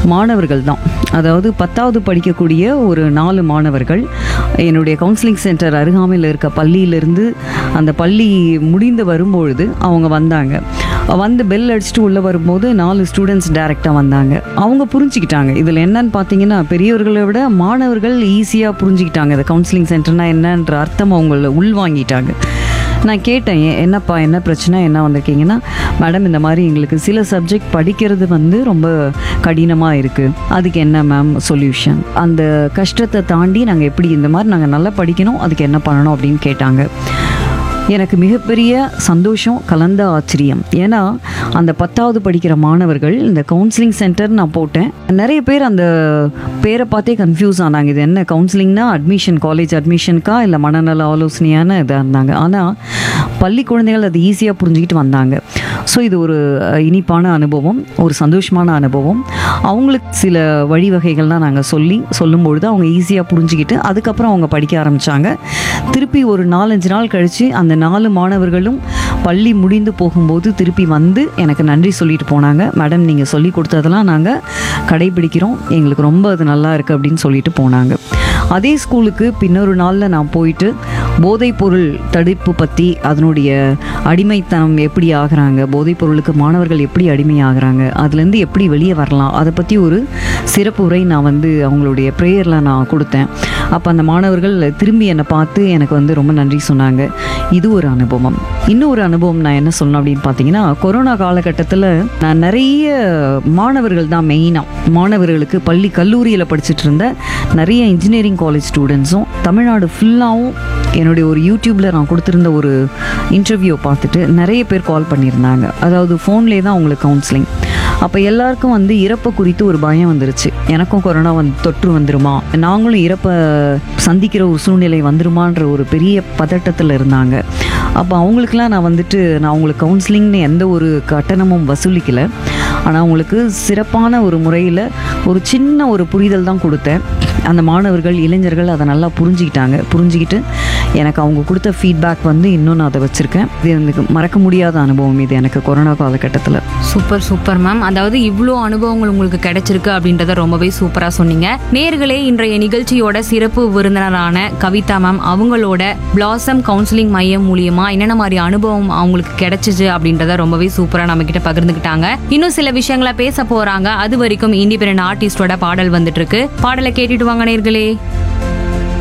மாணவர்கள் தான் அதாவது பத்தாவது படிக்கக்கூடிய ஒரு நாலு மாணவர்கள் என்னுடைய கவுன்சிலிங் சென்டர் அருகாமையில் இருக்க பள்ளியிலிருந்து அந்த பள்ளி முடிந்து வரும்பொழுது அவங்க வந்தாங்க வந்து பெல் அடிச்சுட்டு உள்ளே வரும்போது நாலு ஸ்டூடெண்ட்ஸ் டைரெக்டாக வந்தாங்க அவங்க புரிஞ்சுக்கிட்டாங்க இதில் என்னன்னு பார்த்தீங்கன்னா பெரியவர்களை விட மாணவர்கள் ஈஸியாக புரிஞ்சுக்கிட்டாங்க இந்த கவுன்சிலிங் சென்டர்னா என்னன்ற அர்த்தம் அவங்கள உள்வாங்கிட்டாங்க நான் கேட்டேன் "ஏ- என்னப்பா என்ன பிரச்சனை என்ன வந்திருக்கீங்கன்னா மேடம் இந்த மாதிரி எங்களுக்கு சில சப்ஜெக்ட் படிக்கிறது வந்து ரொம்ப கடினமாக இருக்குது அதுக்கு என்ன மேம் சொல்யூஷன் அந்த கஷ்டத்தை தாண்டி நாங்கள் எப்படி இந்த மாதிரி நாங்கள் நல்லா படிக்கணும் அதுக்கு என்ன பண்ணணும் அப்படின்னு கேட்டாங்க எனக்கு மிகப்பெரிய சந்தோஷம் கலந்த ஆச்சரியம் ஏன்னா அந்த பத்தாவது படிக்கிற மாணவர்கள் இந்த கவுன்சிலிங் சென்டர் நான் போட்டேன் நிறைய பேர் அந்த பேரை பார்த்தே கன்ஃபியூஸ் ஆனாங்க இது என்ன கவுன்சிலிங்னா அட்மிஷன் காலேஜ் அட்மிஷனுக்கா இல்லை மனநல ஆலோசனையான இதாக இருந்தாங்க ஆனால் பள்ளி குழந்தைகள் அது ஈஸியாக புரிஞ்சுக்கிட்டு வந்தாங்க ஸோ இது ஒரு அஹ், இனிப்பான அனுபவம் ஒரு சந்தோஷமான அனுபவம் அவங்களுக்கு சில வழிவகைகள்லாம் நாங்கள் சொல்லி சொல்லும்பொழுது அவங்க ஈஸியாக புரிஞ்சுக்கிட்டு அதுக்கப்புறம் அவங்க படிக்க ஆரம்பித்தாங்க திருப்பி ஒரு நாலஞ்சு நாள் கழித்து அந்த நாலு மாணவர்களும் பள்ளி முடிந்து போகும்போது திருப்பி வந்து எனக்கு நன்றி சொல்லிட்டு போனாங்க மேடம் நீங்கள் சொல்லி கொடுத்ததெல்லாம் நாங்கள் கடைபிடிக்கிறோம் எங்களுக்கு ரொம்ப அது நல்லா இருக்குது அப்படின்னு சொல்லிட்டு போனாங்க அதே ஸ்கூலுக்கு பின்னொரு நாளில் நான் போயிட்டு போதைப்பொருள் தடுப்பு பற்றி அதனுடைய அடிமைத்தனம் எப்படி ஆகுறாங்க போதைப்பொருளுக்கு மாணவர்கள் எப்படி அடிமையாகிறாங்க அதுலேருந்து எப்படி வெளியே வரலாம் அதை பற்றி ஒரு சிறப்பு உரை நான் வந்து அவங்களுடைய ப்ரேயரில் நான் கொடுத்தேன் அப்போ அந்த மாணவர்கள் திரும்பி என்னை பார்த்து எனக்கு வந்து ரொம்ப நன்றி சொன்னாங்க இது ஒரு அனுபவம் இன்னும் ஒரு அனுபவம் நான் என்ன சொல்லணும் அப்படின்னு பார்த்தீங்கன்னா கொரோனா காலகட்டத்தில் நான் நிறைய மாணவர்கள் தான் மெயினாக மாணவர்களுக்கு பள்ளி கல்லூரியில் படிச்சுட்டு இருந்த நிறைய இன்ஜினியரிங் காலேஜ் ஸ்டூடெண்ட்ஸும் தமிழ்நாடு ஃபுல்லாகவும் என்னுடைய ஒரு யூடியூப்பில் நான் கொடுத்துருந்த ஒரு இன்டர்வியூ பார்த்துட்டு நிறைய பேர் கால் பண்ணியிருந்தாங்க அதாவது ஃபோன்லேயே தான் அவங்களுக்கு கவுன்சிலிங் அப்போ எல்லாருக்கும் வந்து இறப்பை குறித்து ஒரு பயம் வந்துருச்சு எனக்கும் கொரோனா வந்து தொற்று வந்துருமா நாங்களும் இறப்பை சந்திக்கிற ஒரு சூழ்நிலை வந்துருமான்ற ஒரு பெரிய பதட்டத்தில் இருந்தாங்க அப்போ அவங்களுக்குலாம் நான் வந்துட்டு நான் அவங்களுக்கு கவுன்சிலிங்னு எந்த ஒரு கட்டணமும் வசூலிக்கலை ஆனால் அவங்களுக்கு சிறப்பான ஒரு முறையில் ஒரு சின்ன ஒரு புரிதல் தான் கொடுத்தேன் அந்த மாணவர்கள் இளைஞர்கள் அதை நல்லா புரிஞ்சுக்கிட்டாங்க புரிஞ்சுக்கிட்டு எனக்கு அவங்க கொடுத்த ஃபீட்பேக் வந்து இன்னும் நான் அதை வச்சுருக்கேன் இது எனக்கு மறக்க முடியாத அனுபவம் இது எனக்கு கொரோனா காலகட்டத்தில் சூப்பர் சூப்பர் மேம் அதாவது இவ்வளோ அனுபவங்கள் உங்களுக்கு கிடைச்சிருக்கு அப்படின்றத ரொம்பவே சூப்பரா சொன்னீங்க நேர்களே இன்றைய நிகழ்ச்சியோட சிறப்பு விருந்தினரான கவிதா மேம் அவங்களோட பிளாசம் கவுன்சிலிங் மையம் மூலியமா என்னென்ன மாதிரி அனுபவம் அவங்களுக்கு கிடைச்சிச்சு அப்படின்றத ரொம்பவே சூப்பரா நம்ம கிட்ட பகிர்ந்துக்கிட்டாங்க இன்னும் சில விஷயங்களை பேச போறாங்க அது வரைக்கும் இண்டிபெண்டன்ட் ஆர்டிஸ்டோட பாடல் வந்துட்டு இருக்கு பாடலை கேட்டுட்டு வாங்க நேர்களே